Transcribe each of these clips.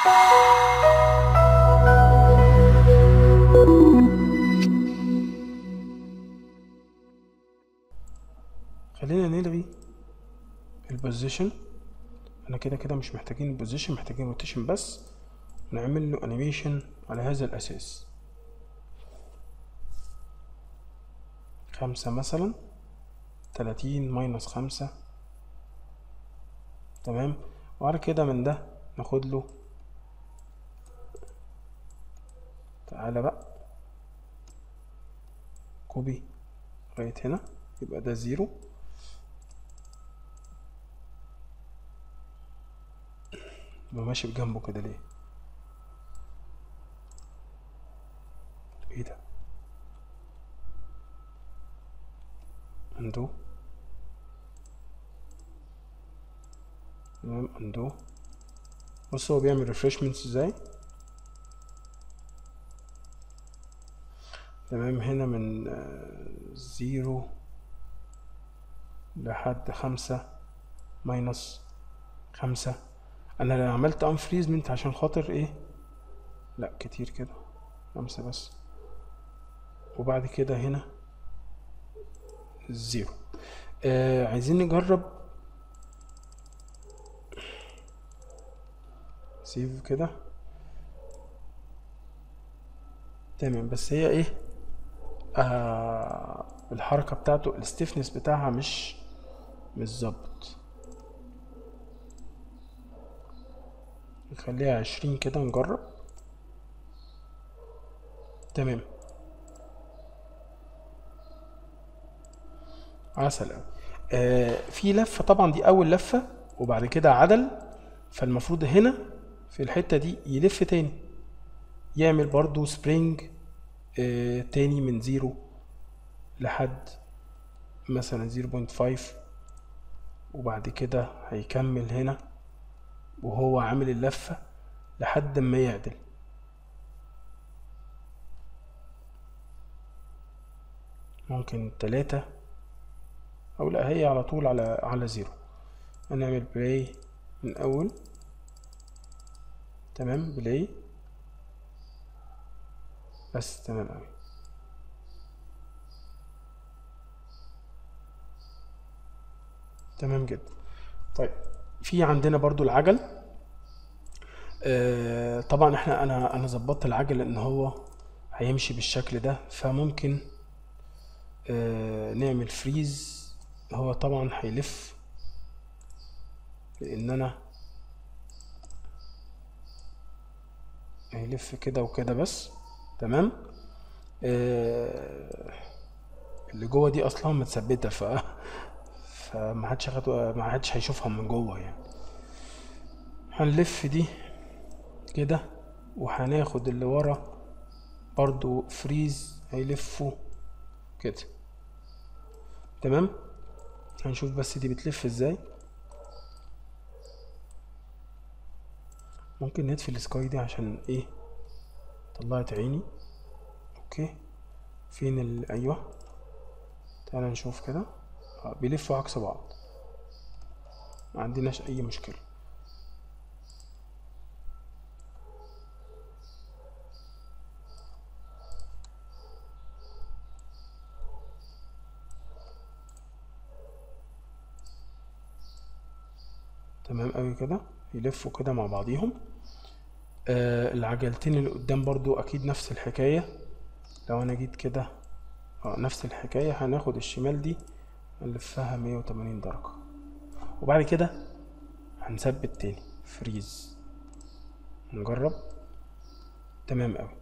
خلينا نلغي البوزيشن احنا كده كده مش محتاجين البوزيشن محتاجين روتيشن بس ونعمل له انيميشن على هذا الاساس خمسة مثلا تلاتين ماينس خمسة تمام وبعد كده من ده ناخد له تعالى بقى كوبي لغاية هنا يبقى ده زيرو يبقى ماشي بجنبه كده ليه ايه ده اندو تمام اندو بص هو بيعمل ريفرشمنتس ازاي تمام هنا من آه، زيرو لحد خمسة ماينس خمسة انا لو عملت انفريزمنت عشان خاطر ايه لا كتير كده خمسة بس وبعد كده هنا زيرو آه عايزين نجرب سيف كده تمام بس هي ايه آه الحركة بتاعته الستيفنس بتاعها مش مش ظابط نخليها عشرين كده نجرب تمام عسل أوي آه في لفة طبعا دي أول لفة وبعد كده عدل فالمفروض هنا في الحتة دي يلف تاني يعمل برضو سبرينج آه تاني من زيرو لحد مثلا زيرو بوينت فايف وبعد كده هيكمل هنا وهو عامل اللفة لحد ما يعدل ممكن تلاتة أو لا هي على طول على على زيرو هنعمل بلاي من أول تمام بلاي بس تمام أوي تمام جدا طيب في عندنا برضو العجل آه طبعا احنا انا انا ظبطت العجل ان هو هيمشي بالشكل ده فممكن آه نعمل فريز هو طبعا هيلف لان انا هيلف كده وكده بس تمام آه اللي جوه دي اصلا متثبته ف فما حدش هياخد ما حدش هيشوفها من جوه يعني هنلف دي كده وهناخد اللي ورا برضو فريز هيلفوا كده تمام هنشوف بس دي بتلف ازاي ممكن نطفي السكاي دي عشان ايه طلعت عيني اوكي فين ال ايوه تعالى نشوف كده آه، بيلفوا عكس بعض ما عندناش اي مشكله تمام قوي كده يلفوا كده مع بعضيهم آه العجلتين اللي قدام برضو اكيد نفس الحكايه لو انا جيت كده اه نفس الحكايه هناخد الشمال دي نلفها 180 درجه وبعد كده هنثبت تاني فريز نجرب تمام قوي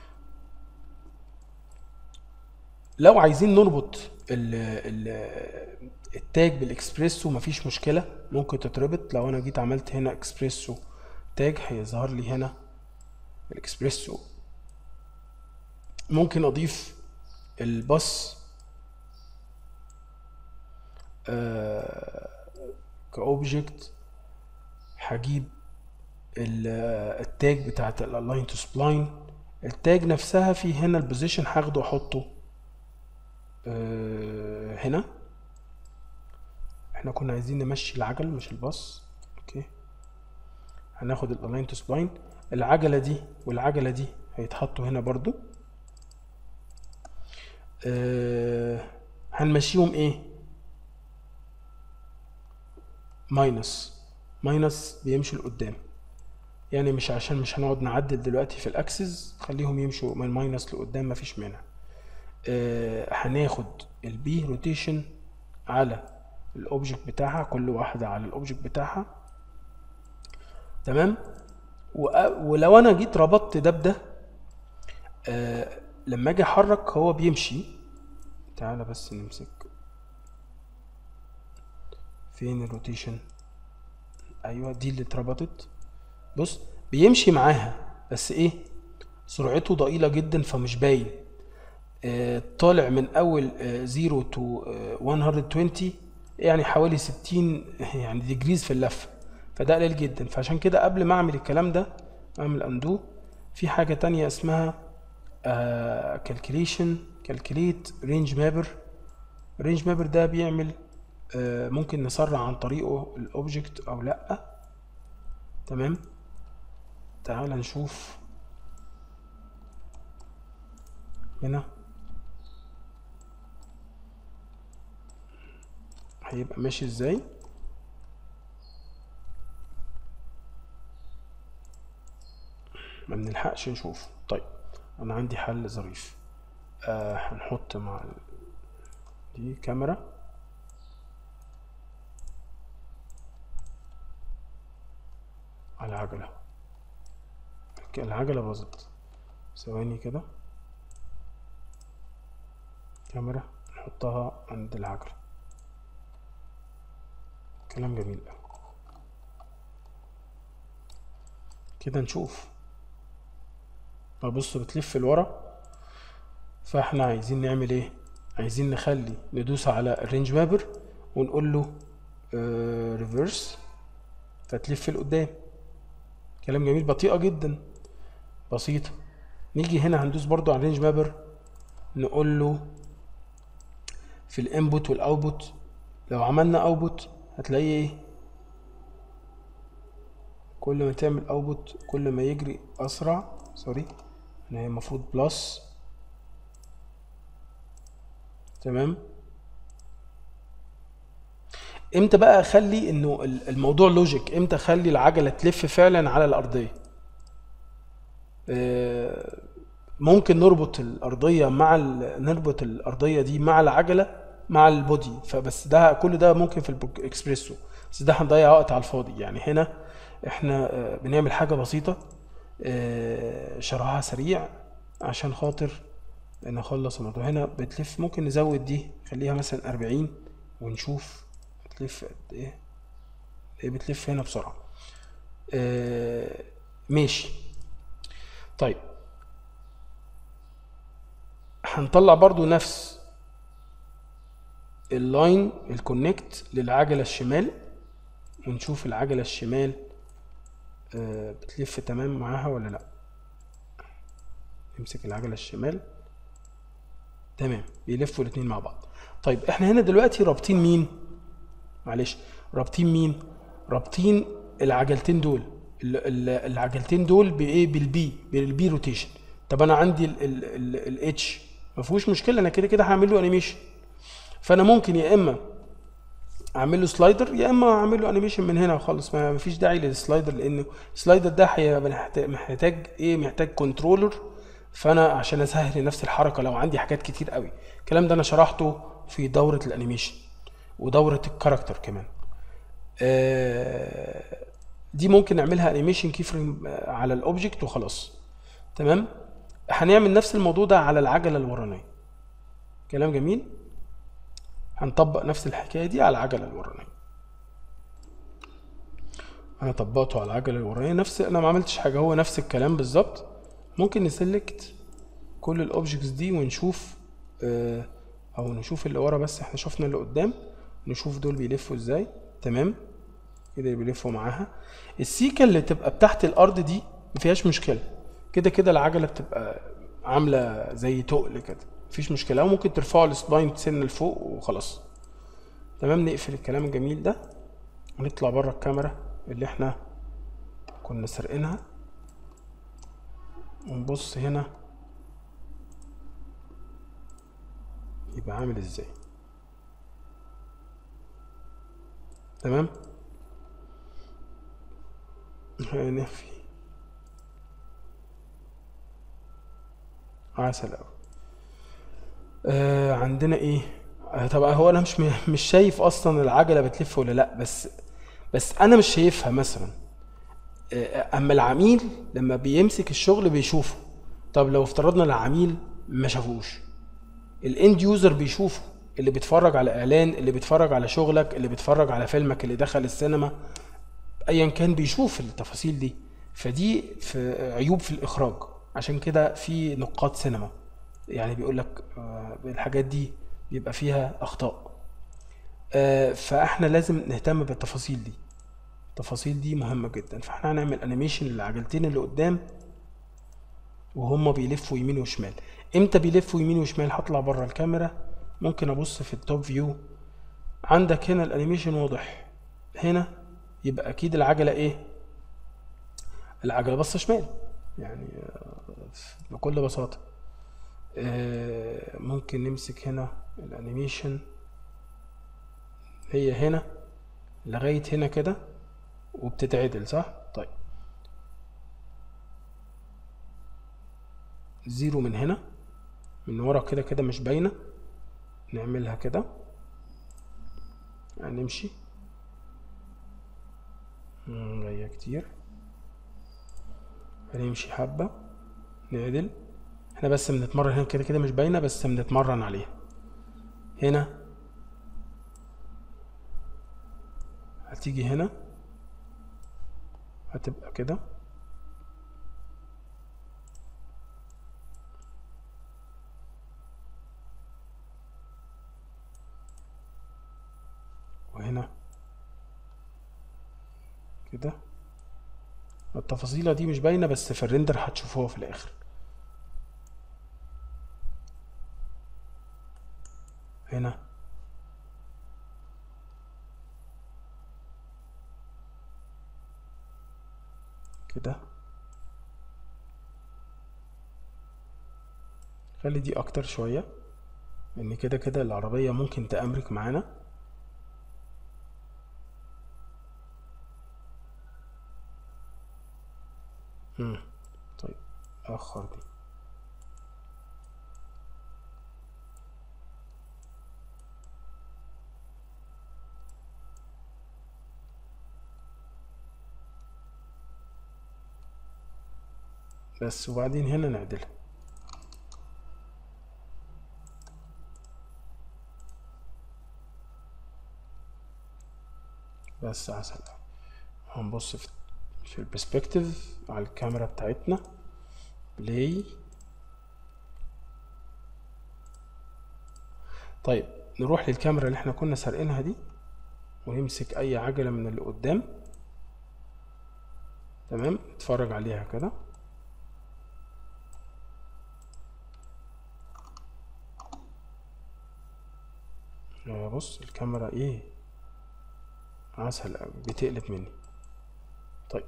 لو عايزين نربط ال ال التاج بالاكسبريسو مفيش مشكله ممكن تتربط لو انا جيت عملت هنا اكسبريسو تاج هيظهر لي هنا الاكسبريسو ممكن اضيف الباص آه كاوبجكت هجيب ال- التاج بتاعت الالاين تو سبلاين التاج نفسها في هنا البوزيشن هاخده احطه آه هنا احنا كنا عايزين نمشي العجل مش الباص اوكي هناخد الالاين تو سبلاين العجلة دي والعجلة دي هيتحطوا هنا برضو آه هنمشيهم ايه ماينس ماينس بيمشوا لقدام يعني مش عشان مش هنقعد نعدل دلوقتي في الاكسس خليهم يمشوا من ماينس لقدام مفيش مانع آه هناخد البي روتيشن على الاوبجكت بتاعها كل واحدة على الاوبجكت بتاعها تمام وأ- ولو انا جيت ربطت ده بده آه لما اجي احرك هو بيمشي تعالى بس نمسك فين الروتيشن ايوه دي اللي اتربطت بص بيمشي معاها بس ايه سرعته ضئيله جدا فمش باين آه، طالع من اول 0 تو 120 يعني حوالي 60 يعني ديجريز في اللفه فده قليل جدا فعشان كده قبل ما اعمل الكلام ده اعمل اندو في حاجه تانية اسمها كالكوليشن كالكوليت رينج مابر رينج مابر ده بيعمل آه، ممكن نسرع عن طريقه الاوبجكت او لا تمام تعال نشوف هنا هيبقى ماشي ازاي ما بنلحقش نشوف طيب انا عندي حل ظريف آه هنحط مع ال... دي كاميرا على العجلة العجلة باظت ثواني كده كاميرا نحطها عند العجلة كلام جميل أوي. كده نشوف ببص بتلف لورا فاحنا عايزين نعمل ايه عايزين نخلي ندوس على الرينج مابر ونقول له ريفرس فتلف لقدام كلام جميل بطيئة جدا بسيطة نيجي هنا هندوس برضو على الرينج مابر نقول له في الانبوت والاوتبوت لو عملنا اوتبوت هتلاقيه ايه كل ما تعمل اوتبوت كل ما يجري اسرع سوري هنا هي المفروض بلس تمام امتى بقى اخلي انه ال- الموضوع لوجيك امتى اخلي العجله تلف فعلا على الارضيه آه، ممكن نربط الارضيه مع ال- نربط الارضيه دي مع العجله مع البودي فبس ده كل ده ممكن في الاكسبريسو بس ده هنضيع وقت على الفاضي يعني هنا احنا آه، بنعمل حاجه بسيطه آه، شرحها سريع عشان خاطر نخلص الموضوع هنا بتلف ممكن نزود دي خليها مثلا 40 ونشوف بتلف قد ايه هي بتلف هنا بسرعة آه، ماشي طيب هنطلع برضو نفس اللاين الكونكت للعجلة الشمال ونشوف العجلة الشمال آه، بتلف تمام معاها ولا لا نمسك العجلة الشمال تمام بيلفوا الاتنين مع بعض طيب احنا هنا دلوقتي رابطين مين معلش رابطين مين رابطين العجلتين دول ال- ال- العجلتين دول بايه بالبي بالبي روتيشن طب انا عندي الاتش ما فيهوش مشكله انا كده كده هعمل له انيميشن فانا ممكن يا اما اعمل له سلايدر يا اما اعمل له انيميشن من هنا خالص ما فيش داعي للسلايدر لانه السلايدر ده هيبقى محتاج محتاج ايه محتاج كنترولر فانا عشان اسهل لنفسي الحركه لو عندي حاجات كتير قوي الكلام ده انا شرحته في دوره الانيميشن ودوره الكاركتر كمان آه، دي ممكن نعملها انيميشن كي فريم على الاوبجكت وخلاص تمام هنعمل نفس الموضوع ده على العجله الورانيه كلام جميل هنطبق نفس الحكايه دي على العجله الورانيه انا طبقته على العجله الورانيه نفس انا ما عملتش حاجه هو نفس الكلام بالظبط ممكن نسلكت كل الاوبجكتس دي ونشوف آه، او نشوف اللي ورا بس احنا شفنا اللي قدام نشوف دول بيلفوا ازاي تمام كده بيلفوا معاها السيكه اللي تبقى بتحت الارض دي ما فيهاش مشكله كده كده العجله بتبقى عامله زي تقل كده مفيش مشكله او ممكن ترفعوا السباين سن لفوق وخلاص تمام نقفل الكلام الجميل ده ونطلع بره الكاميرا اللي احنا كنا سارقينها ونبص هنا يبقى عامل ازاي تمام هنخفي عسل أوي آه عندنا ايه آه طبعا هو انا مش م- مش شايف اصلا العجله بتلف ولا لا بس بس انا مش شايفها مثلا آه، اما العميل لما بيمسك الشغل بيشوفه طب لو افترضنا العميل ما شافوش الاند يوزر بيشوفه اللي بيتفرج على اعلان اللي بيتفرج على شغلك اللي بيتفرج على فيلمك اللي دخل السينما ايا كان بيشوف التفاصيل دي فدي في عيوب في الاخراج عشان كده في نقاط سينما يعني بيقول لك آه، الحاجات دي بيبقى فيها اخطاء آه، فاحنا لازم نهتم بالتفاصيل دي التفاصيل دي مهمة جدا فاحنا هنعمل انيميشن للعجلتين اللي قدام وهما بيلفوا يمين وشمال امتى بيلفوا يمين وشمال هطلع بره الكاميرا ممكن ابص في التوب فيو عندك هنا الانيميشن واضح هنا يبقى اكيد العجلة ايه العجلة باصة شمال يعني آه، بكل بساطة آه، ممكن نمسك هنا الانيميشن هي هنا لغاية هنا كده وبتتعدل صح؟ طيب زيرو من هنا من ورا كده كده مش باينة نعملها كده هنمشي مم، جاية كتير هنمشي حبة نعدل احنا بس بنتمرن هنا كده كده مش باينة بس بنتمرن عليها هنا هتيجي هنا هتبقى كده وهنا كده التفاصيلة دي مش باينة بس في الريندر هتشوفوها في الآخر هنا كده خلي دي اكتر شوية لان كده كده العربية ممكن تأمرك معانا مم. طيب اخر دي بس وبعدين هنا نعدلها بس عسل أوي. هنبص في في البرسبكتيف على الكاميرا بتاعتنا بلاي طيب نروح للكاميرا اللي احنا كنا سارقينها دي ونمسك اي عجلة من اللي قدام تمام نتفرج عليها كده آه، بص الكاميرا ايه عسل قوي بتقلب مني طيب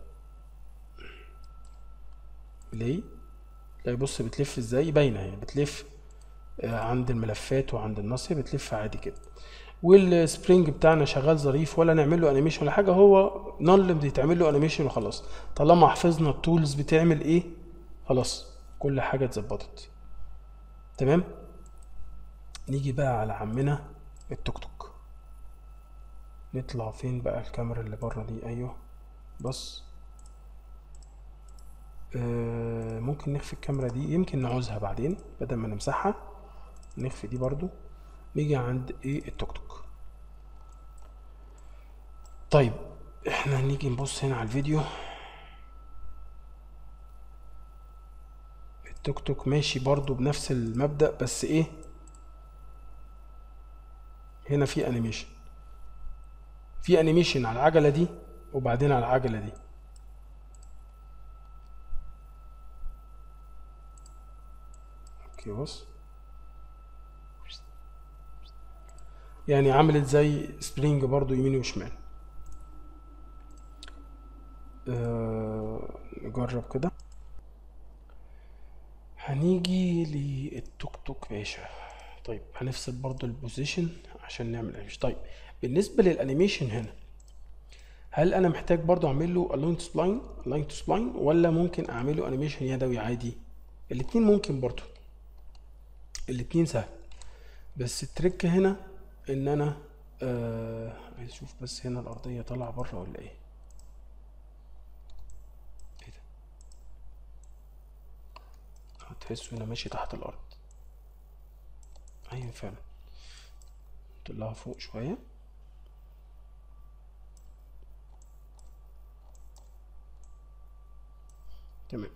ليه لا بص بتلف ازاي باينه هي بتلف آه، عند الملفات وعند النص بتلف عادي كده والسبرينج بتاعنا شغال ظريف ولا نعمل له انيميشن ولا حاجه هو نل بيتعمل له انيميشن وخلاص طالما حفظنا التولز بتعمل ايه خلاص كل حاجه اتظبطت تمام نيجي بقى على عمنا التوك توك نطلع فين بقى الكاميرا اللي بره دي ايوه بص آه ممكن نخفي الكاميرا دي يمكن نعوزها بعدين بدل ما نمسحها نخفي دي برضو نيجي عند ايه التوك توك طيب احنا نيجي نبص هنا على الفيديو التوك توك ماشي برضو بنفس المبدأ بس ايه هنا في انيميشن في انيميشن على العجلة دي وبعدين على العجلة دي اوكي بص يعني عملت زي سبرينج برضو يمين وشمال آه، نجرب كده هنيجي للتوك توك باشا طيب هنفصل برضو البوزيشن عشان نعمل انيميشن طيب بالنسبة للانيميشن هنا هل انا محتاج برضو اعمل له الاين تو سبلاين الاين تو سبلاين ولا ممكن اعمل له انيميشن يدوي عادي الاتنين ممكن برضو الاتنين سهل بس التريك هنا ان انا آه عايز اشوف بس هنا الارضية طالعة بره ولا ايه ايه ده هتحسوا هنا ماشي تحت الارض ايوه فعلا طلعها فوق شوية تمام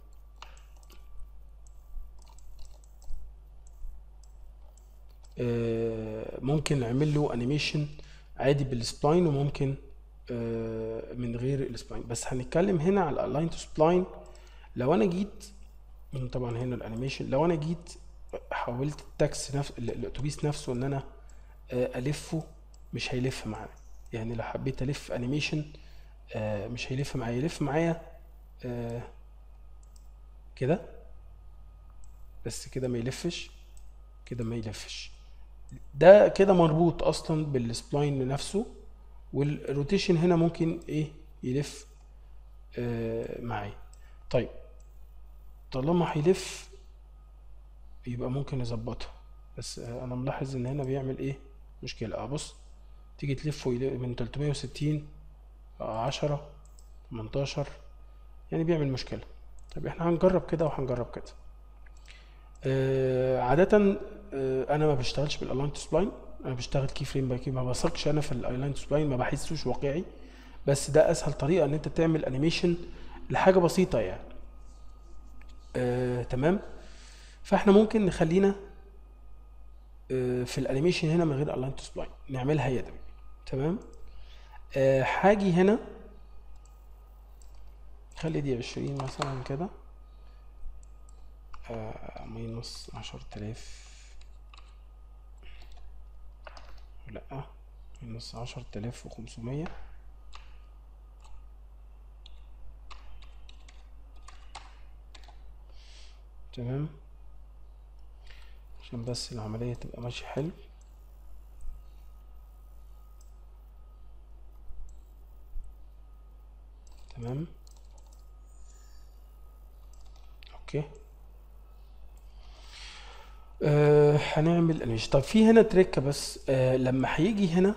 آه، ممكن نعمل له انيميشن عادي بالسبلاين وممكن آه، من غير السبلاين بس هنتكلم هنا على الالاين تو سبلاين لو انا جيت من طبعا هنا الانيميشن لو انا جيت حولت التاكس نفس ال- الاتوبيس نفسه ان انا آه، الفه مش هيلف معايا يعني لو حبيت الف انيميشن مش هيلف معايا يلف معايا آه، كده بس كده ما يلفش كده ما يلفش ده كده مربوط اصلا بالسبلاين نفسه والروتيشن هنا ممكن ايه يلف آه معايا طيب طالما هيلف يبقى ممكن نظبطها بس آه انا ملاحظ ان هنا بيعمل ايه مشكلة اه بص تيجي تلفه يل- من 360 آه 10 18 يعني بيعمل مشكلة طيب احنا هنجرب كده وهنجرب كده آه، عادة آه، انا ما بشتغلش بالالاين تو سبلاين انا بشتغل كي فريم باي كي ما بثقش انا في الالاين تو سبلاين ما بحسوش واقعي بس ده اسهل طريقة ان انت تعمل انيميشن لحاجة بسيطة يعني آه، تمام فاحنا ممكن نخلينا آه، في الانيميشن هنا من غير الاين تو سبلاين نعملها يدوي تمام آه، هاجي هنا خلي دي 20 مثلا كده آه، ماينص عشرة آلاف لأ ماينص عشرة آلاف وخمسمية تمام عشان بس العملية تبقى ماشية حلو تمام اوكي آه هنعمل انيميشن طب في هنا تريكة بس آه لما هيجي هنا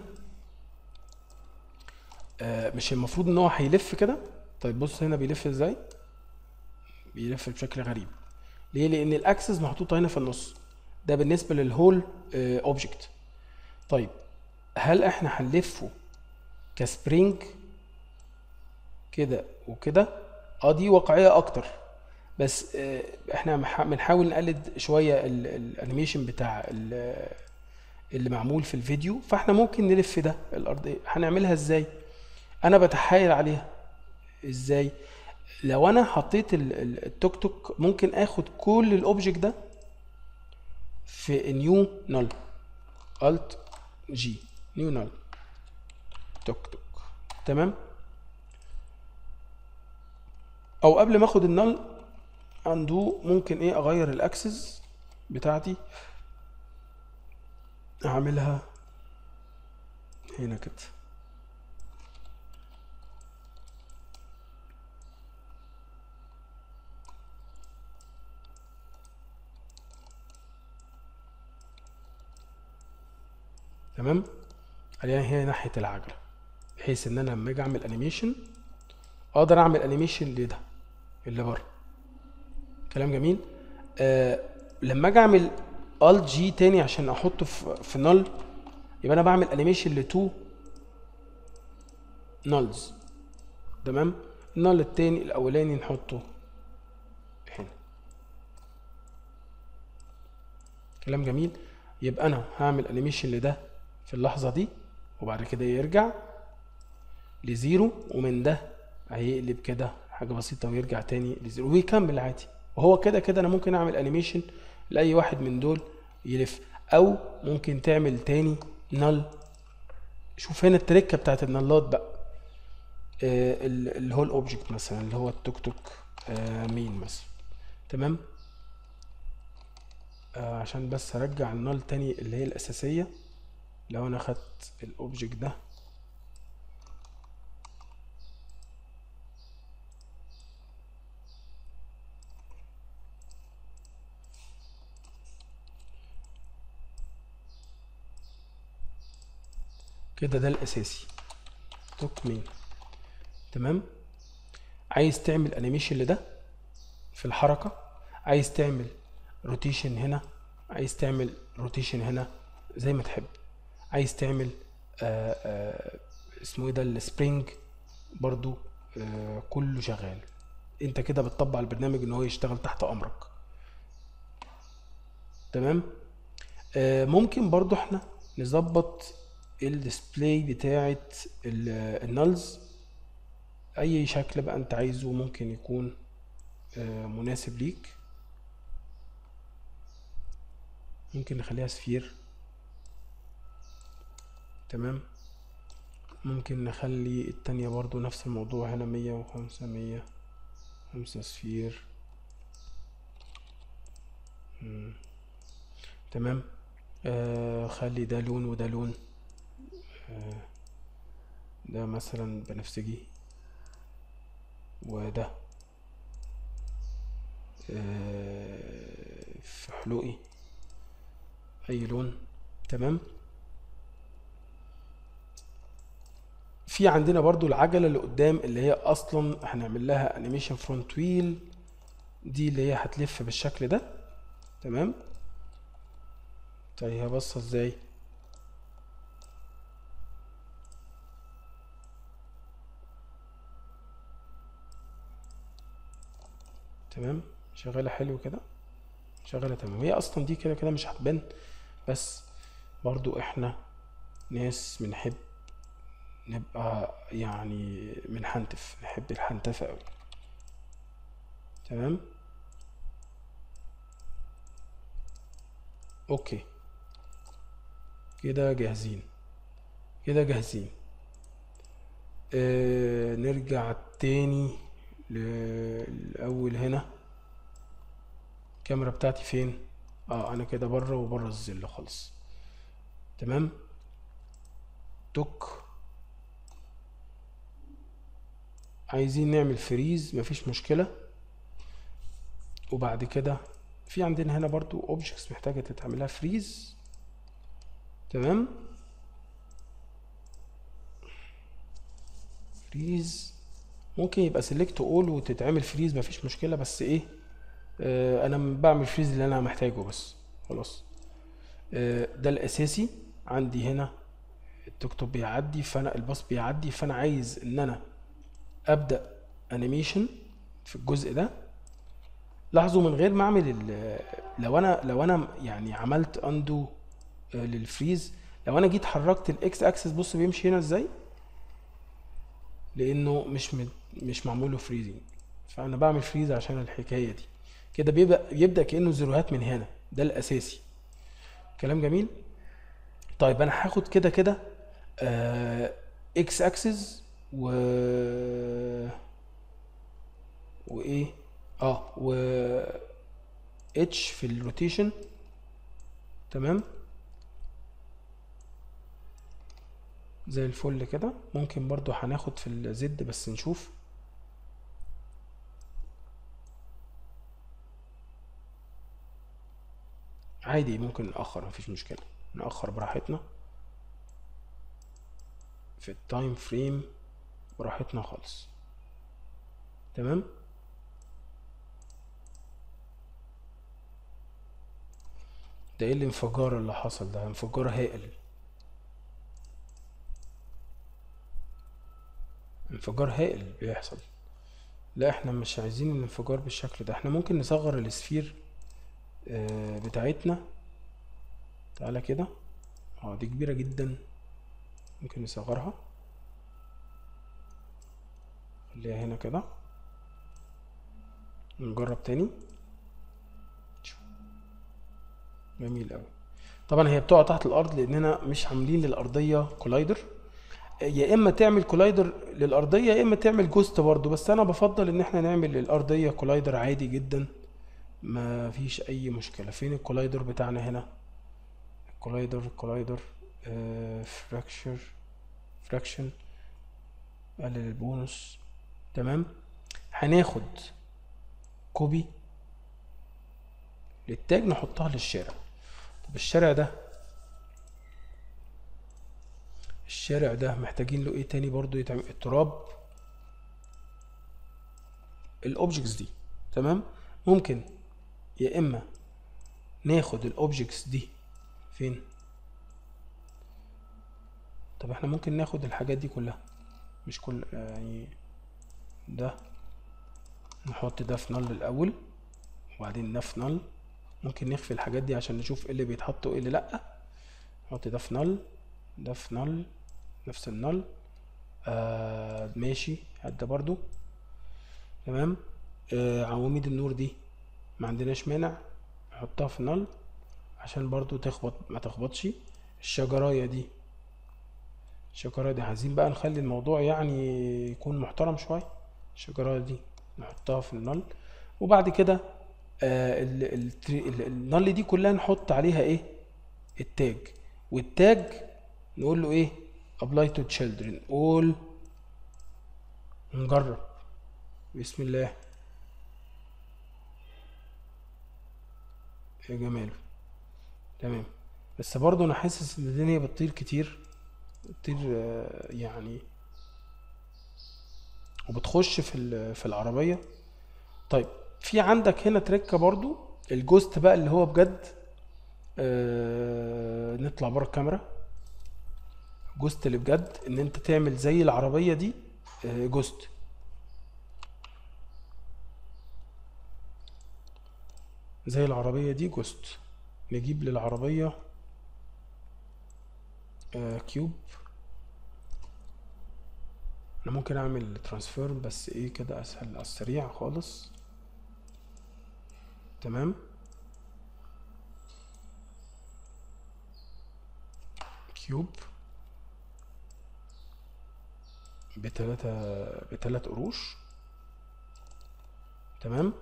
آه مش المفروض ان هو هيلف كده طيب بص هنا بيلف ازاي بيلف بشكل غريب ليه لان الاكسس محطوطه هنا في النص ده بالنسبه للهول اوبجكت طيب هل احنا هنلفه كسبرينج كده وكده اه دي واقعيه اكتر بس آه، احنا مح- بنحاول نقلد شويه ال- الانيميشن بتاع ال- اللي معمول في الفيديو فاحنا ممكن نلف ده الارضيه هنعملها ازاي انا بتحايل عليها ازاي لو انا حطيت ال- ال- التوك توك ممكن اخد كل الاوبجكت ده في نيو نل الت جي نيو نل توك توك تمام او قبل ما اخد النل عنده ممكن ايه اغير الاكسس بتاعتي اعملها هنا كده تمام خلينا هي ناحية العجلة بحيث ان انا لما اجي اعمل انيميشن اقدر اعمل انيميشن لده اللي بره كلام جميل آه لما اجي اعمل ال جي تاني عشان احطه في في نل يبقى انا بعمل انيميشن لتو نلز تمام النل التاني الاولاني نحطه هنا كلام جميل يبقى انا هعمل انيميشن لده في اللحظه دي وبعد كده يرجع لزيرو ومن ده هيقلب كده حاجه بسيطه ويرجع تاني لزيرو ويكمل عادي وهو كده كده انا ممكن اعمل انيميشن لاي واحد من دول يلف او ممكن تعمل تاني نل شوف هنا التركه بتاعت النلات بقى آه، ال- اللي هو الاوبجكت مثلا اللي هو التوك توك آه، مين مثلا تمام آه عشان بس ارجع النال تاني اللي هي الاساسيه لو انا خدت الاوبجكت ده كده ده الاساسي توك مين تمام عايز تعمل انيميشن لده في الحركه عايز تعمل روتيشن هنا عايز تعمل روتيشن هنا زي ما تحب عايز تعمل آآ آآ اسمه ايه ده السبرينج برضو آه، كله شغال انت كده بتطبق البرنامج ان هو يشتغل تحت امرك تمام آه، ممكن برضو احنا نظبط الديسبلاي بتاعه النلز اي شكل بقى انت عايزه ممكن يكون آه، مناسب ليك ممكن نخليها سفير تمام ممكن نخلي التانية برضو نفس الموضوع هنا مية وخمسة مية خمسة سفير مم. تمام آه خلي ده لون وده لون آه ده مثلا بنفسجي وده آه فحلوقي اي لون تمام في عندنا برضو العجلة اللي قدام اللي هي اصلا هنعمل لها انيميشن فرونت ويل دي اللي هي هتلف بالشكل ده تمام طيب هي باصة ازاي تمام شغالة حلو كده شغالة تمام هي اصلا دي كده كده مش هتبان بس برضو احنا ناس بنحب نبقى يعني بنحنتف نحب الحنتفة قوي تمام اوكي كده جاهزين كده جاهزين آه نرجع تاني للأول هنا الكاميرا بتاعتي فين اه انا كده بره وبره الظل خالص تمام توك عايزين نعمل فريز مفيش مشكلة وبعد كده في عندنا هنا برضو اوبجكتس محتاجة تتعملها فريز تمام فريز ممكن يبقى سيلكت اول وتتعمل فريز مفيش مشكلة بس ايه آه انا بعمل فريز اللي انا محتاجه بس خلاص آه ده الاساسي عندي هنا التوك توك بيعدي فانا الباص بيعدي فانا عايز ان انا ابدا انيميشن في الجزء ده لاحظوا من غير ما اعمل ال- لو انا لو انا يعني عملت اندو للفريز لو انا جيت حركت الاكس اكسس بص بيمشي هنا ازاي لانه مش مد- مش معمول له فريزنج فانا بعمل فريز عشان الحكايه دي كده بيبدا يبدا كانه زيروهات من هنا ده الاساسي كلام جميل طيب انا هاخد كده كده اكس اكسس و وايه اه و اتش في الروتيشن تمام زي الفل كده ممكن برضو هناخد في الزد بس نشوف عادي ممكن نأخر مفيش مشكلة نأخر براحتنا في التايم فريم براحتنا خالص تمام ده ايه الانفجار اللي حصل ده انفجار هائل انفجار هائل بيحصل لا احنا مش عايزين الانفجار بالشكل ده احنا ممكن نصغر السفير آه، بتاعتنا تعالى كده اه دي كبيرة جدا ممكن نصغرها خليها هنا كده نجرب تاني جميل قوي طبعا هي بتقع تحت الارض لاننا مش عاملين للارضيه كولايدر يا اما تعمل كولايدر للارضيه يا اما تعمل جوست برضو بس انا بفضل ان احنا نعمل للارضيه كولايدر عادي جدا ما فيش اي مشكلة فين الكولايدر بتاعنا هنا الكولايدر الكولايدر فراكشر فراكشن قلل البونص تمام هناخد كوبي للتاج نحطها للشارع طب الشارع ده الشارع ده محتاجين له ايه تاني برضو يتعمل التراب الاوبجكتس دي تمام ممكن يا اما ناخد الاوبجكتس دي فين طب احنا ممكن ناخد الحاجات دي كلها مش كل يعني ده نحط ده في نل الاول وبعدين ده في نل ممكن نخفي الحاجات دي عشان نشوف ايه اللي بيتحط وايه اللي لا نحط ده في نل ده في نل نفس النل آه ماشي هات ده برضو تمام آه عواميد النور دي ما عندناش مانع نحطها في نل عشان برضو تخبط ما تخبطش الشجرايه دي الشجرايه دي عايزين بقى نخلي الموضوع يعني يكون محترم شويه الشجرايه دي نحطها في النل وبعد كده آه ال- ال- ال- النل دي كلها نحط عليها ايه التاج والتاج نقول له ايه apply to children all نجرب بسم الله يا جماله تمام بس برضه انا حاسس ان الدنيا بتطير كتير بتطير آه، يعني وبتخش في ال- في العربية طيب في عندك هنا تركة برضو الجوست بقى اللي هو بجد آه نطلع بره الكاميرا جوست اللي بجد ان انت تعمل زي العربية دي آه جوست زي العربية دي جوست نجيب للعربية آه كيوب انا ممكن اعمل ترانسفير بس ايه كده اسهل على السريع خالص تمام كيوب بتلاتة بتلات قروش تمام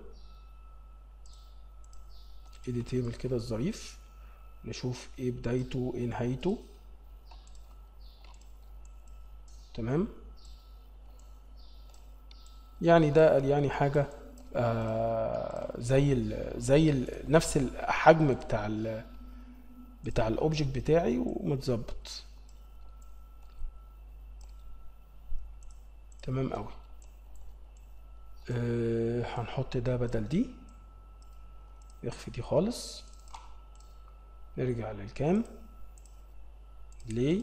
ايدي تيبل كده الظريف نشوف ايه بدايته ايه نهايته تمام يعني ده يعني حاجة آه زي ال زي ال نفس الحجم بتاع ال بتاع الاوبجكت بتاعي ومتظبط تمام قوي آه هنحط ده بدل دي نخفي دي خالص نرجع للكام ليه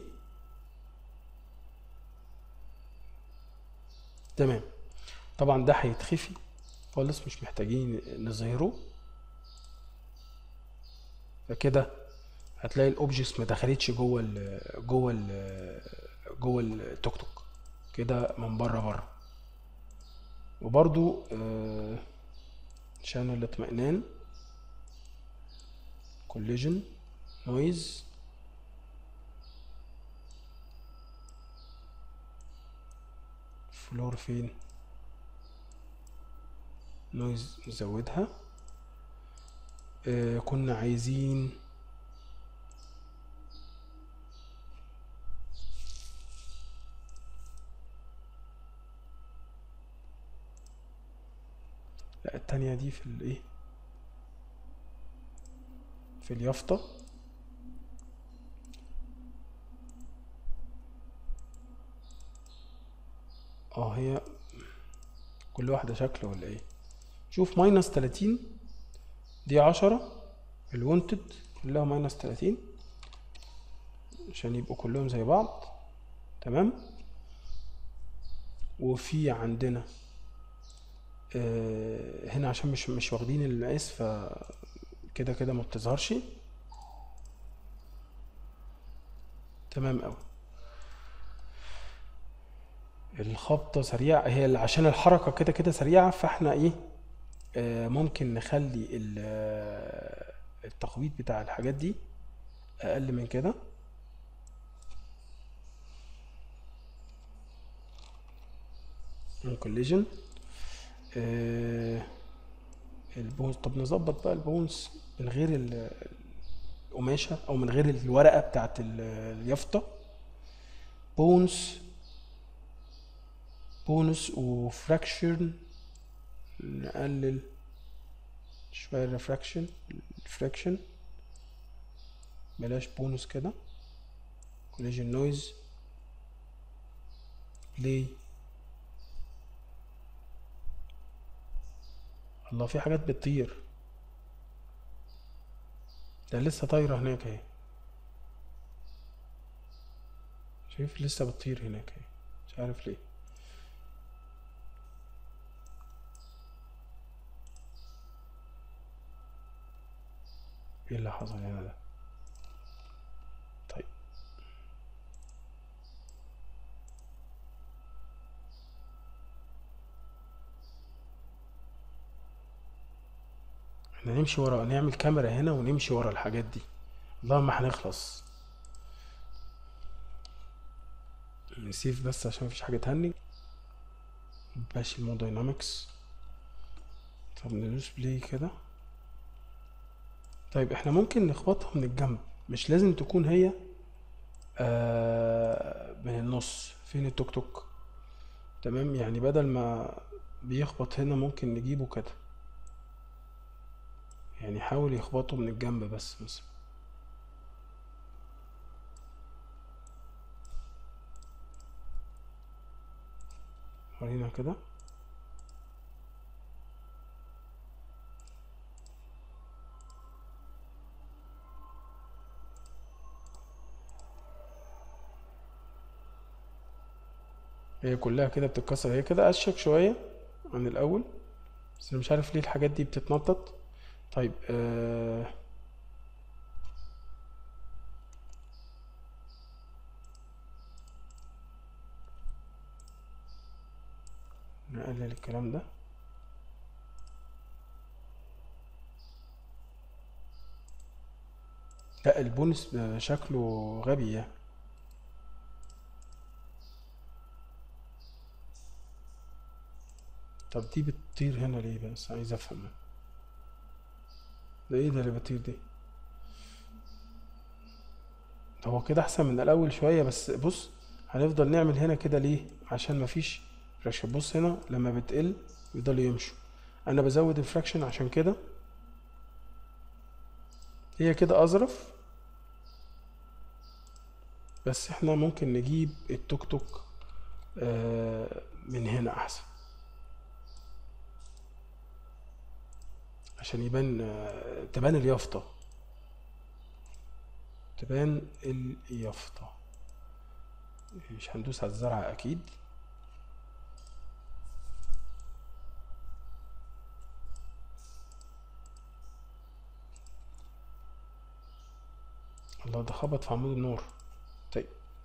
تمام طبعا ده هيتخفي خالص مش محتاجين نظهره فكده هتلاقي الاوبجكتس ما دخلتش جوه ال جوه ال جوه التوك توك كده من بره بره وبرضو آه، عشان الاطمئنان كوليجن نويز فلور فين نويز نزودها آه كنا عايزين لا التانية دي في الايه في اليافطة اه هي كل واحدة شكل ولا ايه شوف ماينس تلاتين دي عشرة الونتد كلها ماينس تلاتين عشان يبقوا كلهم زي بعض تمام وفي عندنا آه هنا عشان مش مش واخدين المقاس ف كده كده ما بتظهرش تمام قوي الخبطة سريعة هي ال- عشان الحركة كده كده سريعة فاحنا ايه آه ممكن نخلي ال- آه، التخبيط بتاع الحاجات دي اقل من كده كوليجن البونز طب نظبط بقى البونز من غير ال- القماشة او من غير الورقة بتاعت ال- اليافطة بونز بونس وفراكشن نقلل شوية الريفراكشن الفراكشن بلاش بونس كده كوليجن نويز ليه الله في حاجات بتطير ده لسه طايرة هناك اهي شايف لسه بتطير هناك اهي مش عارف ليه ايه اللي حصل هنا ده طيب احنا نمشي ورا نعمل كاميرا هنا ونمشي ورا الحاجات دي والله ما هنخلص نسيف بس عشان مفيش حاجة تهنج ماشي المود داينامكس طب ندوس بلاي كده طيب احنا ممكن نخبطها من الجنب مش لازم تكون هي آه من النص فين التوك توك تمام يعني بدل ما بيخبط هنا ممكن نجيبه كده يعني حاول يخبطه من الجنب بس مثلا ورينا كده هي كلها كده بتتكسر هي كده اشيك شوية عن الاول بس انا مش عارف ليه الحاجات دي بتتنطط طيب آه نقلل الكلام ده لا البونس شكله غبي يعني طب دي بتطير هنا ليه بس عايز افهم ده ايه ده اللي بتطير دي ده هو كده احسن من الاول شوية بس بص هنفضل نعمل هنا كده ليه عشان مفيش فراكشن بص هنا لما بتقل يفضلوا يمشوا انا بزود الفراكشن عشان كده هي كده اظرف بس احنا ممكن نجيب التوك توك آه من هنا احسن عشان يبان آه، تبان اليافطة تبان اليافطة مش هندوس على الزرع اكيد الله ده خبط في عمود النور طيب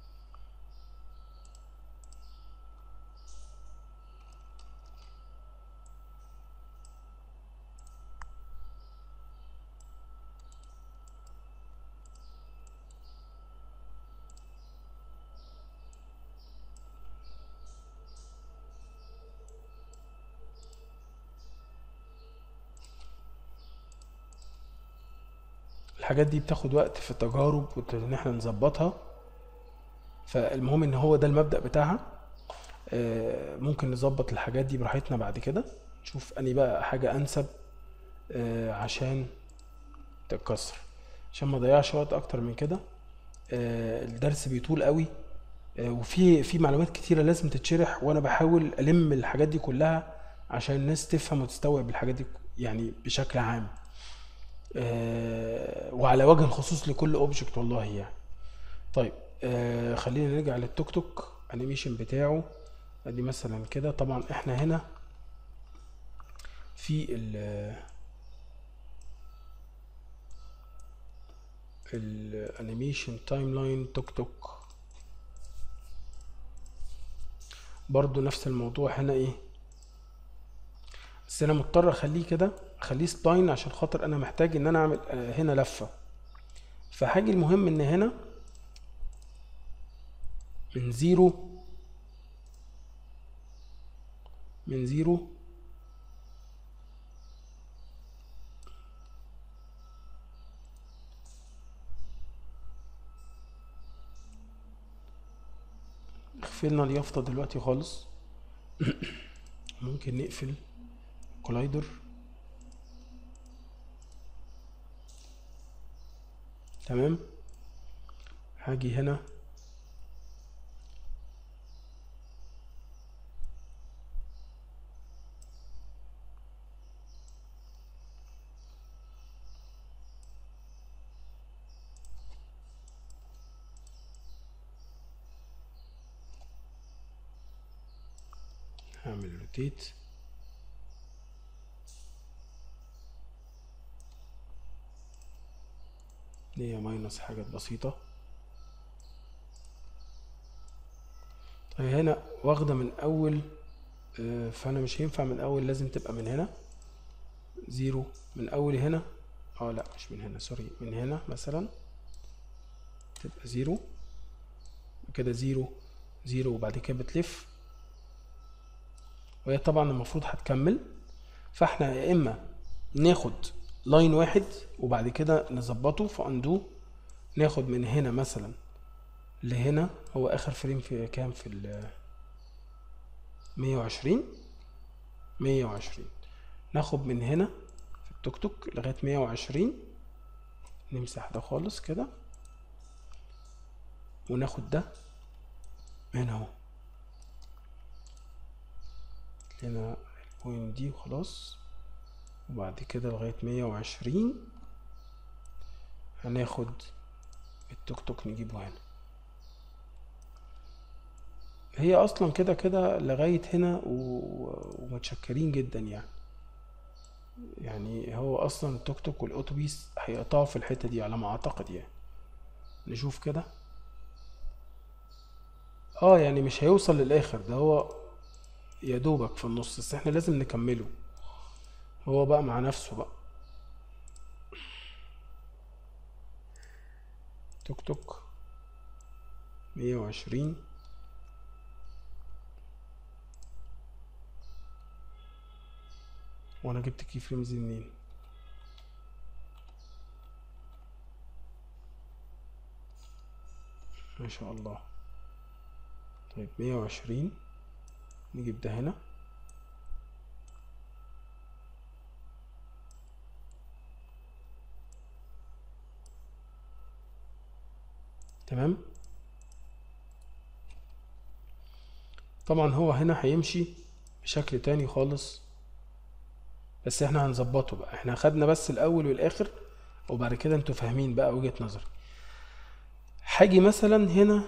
الحاجات دي بتاخد وقت في التجارب وت- ان احنا نظبطها فالمهم ان هو ده المبدأ بتاعها آه، ممكن نظبط الحاجات دي براحتنا بعد كده نشوف اني بقى حاجة انسب آه، عشان تتكسر عشان ما اضيعش وقت اكتر من كده آه، الدرس بيطول قوي آه، وفي في معلومات كتيرة لازم تتشرح وانا بحاول الم الحاجات دي كلها عشان الناس تفهم وتستوعب الحاجات دي يعني بشكل عام آه، وعلى وجه الخصوص لكل اوبجكت والله يعني طيب آه خلينا نرجع للتوك توك انيميشن بتاعه ادي مثلا كده طبعا احنا هنا في ال الانيميشن تايم لاين توك توك برضو نفس الموضوع هنا ايه بس انا مضطر اخليه كده اخليه سبلاين عشان خاطر انا محتاج ان انا اعمل آه، هنا لفة فحاجة المهم ان هنا من زيرو من زيرو قفلنا اليافطة دلوقتي خالص ممكن نقفل كولايدر تمام هاجي هنا هعمل روتيت هي ماينس حاجات بسيطة طيب هنا واخدة من أول آه، فأنا مش هينفع من أول لازم تبقى من هنا زيرو من أول هنا اه لا مش من هنا سوري من هنا مثلا تبقى زيرو كده زيرو زيرو وبعد كده بتلف وهي طبعا المفروض هتكمل فاحنا يا اما ناخد لاين واحد وبعد كده نظبطه في اندو ناخد من هنا مثلا لهنا هو اخر فريم في كام في ال 120 120 ناخد من هنا في التوك توك لغاية 120 نمسح ده خالص كده وناخد ده هنا اهو هنا البوينت دي وخلاص وبعد كده لغاية مية وعشرين هناخد التوك توك نجيبه هنا هي اصلا كده كده لغاية هنا و- ومتشكرين جدا يعني يعني هو اصلا التوك توك والاتوبيس هيقطعوا في الحتة دي على ما اعتقد يعني نشوف كده اه يعني مش هيوصل للاخر ده هو يا دوبك في النص بس احنا لازم نكمله هو بقى مع نفسه بقى توك توك مية وعشرين وانا جبت كي فريمز دي منين ما شاء الله طيب مية وعشرين نجيب ده هنا تمام طبعا هو هنا هيمشي بشكل تاني خالص بس احنا هنظبطه بقى احنا خدنا بس الاول والاخر وبعد كده انتوا فاهمين بقى وجهة نظري هاجي مثلا هنا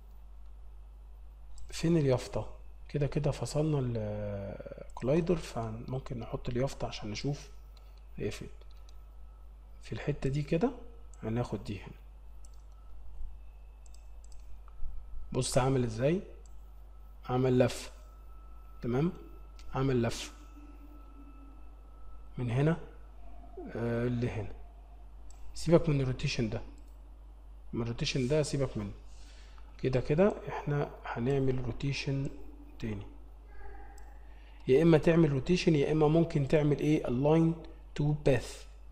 فين اليافطة كده كده فصلنا الكولايدر فممكن نحط اليافطة عشان نشوف هي فين في الحتة دي كده هناخد دي هنا بص عامل ازاي عمل لف تمام عمل لف من هنا آه لهنا سيبك من الروتيشن ده من الروتيشن ده سيبك منه كده كده احنا هنعمل روتيشن تاني يا اما تعمل روتيشن يا اما ممكن تعمل ايه align to path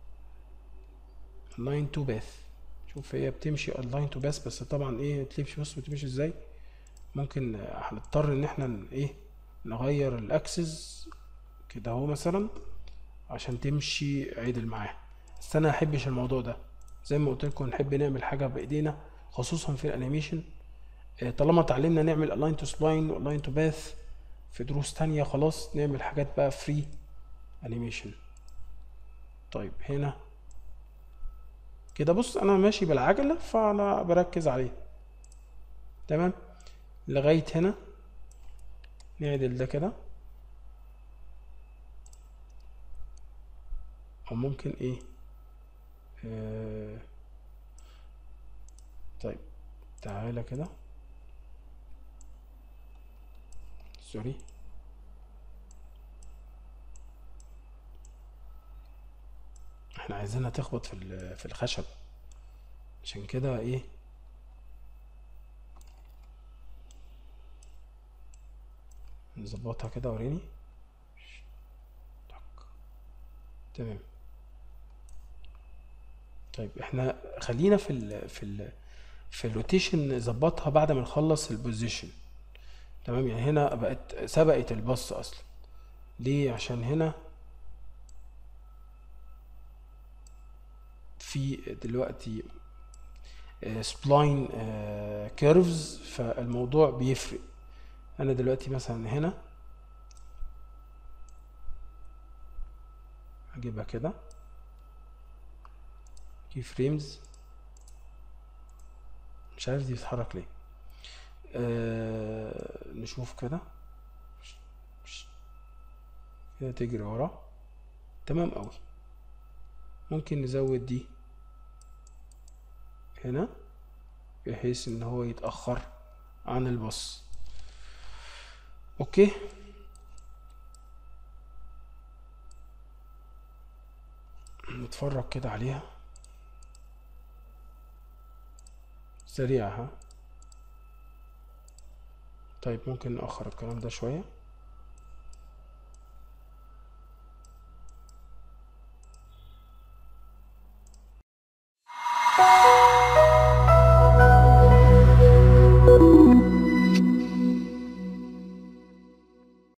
align to path شوف هي بتمشي align to path بس طبعا ايه تمشي بص بتمشي ازاي ممكن آه، هنضطر ان احنا ن- ايه نغير الاكسس كده اهو مثلا عشان تمشي عدل معاها بس انا احبش الموضوع ده زي ما قلت لكم نحب نعمل حاجه بايدينا خصوصا في الانيميشن آه، طالما اتعلمنا نعمل align to spline و align to path في دروس تانية خلاص نعمل حاجات بقى فري انيميشن طيب هنا كده بص انا ماشي بالعجلة فانا بركز عليه تمام لغاية هنا نعدل ده كده او ممكن ايه آه طيب تعالى كده سوري احنا عايزينها تخبط في ال- في الخشب عشان كده ايه نظبطها كده وريني تك. تمام طيب احنا خلينا في ال في ال في الروتيشن نظبطها بعد ما نخلص البوزيشن تمام يعني هنا بقت سبقت البص اصلا ليه عشان هنا في دلوقتي سبلاين كيرفز فالموضوع بيفرق انا دلوقتي مثلا هنا هجيبها كده كي فريمز مش عارف دي بتتحرك ليه آه نشوف كده كده تجري ورا تمام قوي ممكن نزود دي هنا بحيث ان هو يتأخر عن البص اوكي نتفرج كده عليها سريعة ها طيب ممكن نأخر الكلام ده شوية